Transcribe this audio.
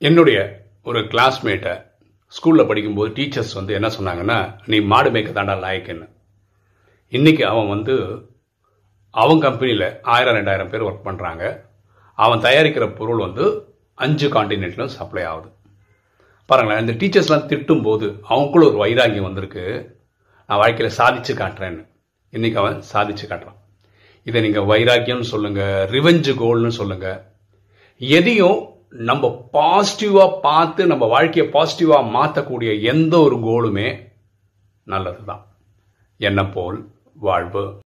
என்னுடைய ஒரு கிளாஸ்மேட்டை ஸ்கூலில் படிக்கும்போது டீச்சர்ஸ் வந்து என்ன சொன்னாங்கன்னா நீ மாடு மேய்க்க தாண்டா லாயக்குன்னு இன்றைக்கி அவன் வந்து அவன் கம்பெனியில் ஆயிரம் ரெண்டாயிரம் பேர் ஒர்க் பண்ணுறாங்க அவன் தயாரிக்கிற பொருள் வந்து அஞ்சு காண்டினென்ட்லும் சப்ளை ஆகுது பாருங்களேன் இந்த டீச்சர்ஸ்லாம் திட்டும்போது அவங்களுக்குள்ள ஒரு வைராகியம் வந்திருக்கு நான் வாழ்க்கையில் சாதிச்சு காட்டுறேன்னு இன்றைக்கி அவன் சாதிச்சு காட்டுறான் இதை நீங்கள் வைராக்கியம்னு சொல்லுங்கள் ரிவெஞ்சு கோல்னு சொல்லுங்கள் எதையும் நம்ம பாசிட்டிவாக பார்த்து நம்ம வாழ்க்கையை பாசிட்டிவாக மாற்றக்கூடிய எந்த ஒரு கோலுமே நல்லது தான் என்ன போல் வாழ்வு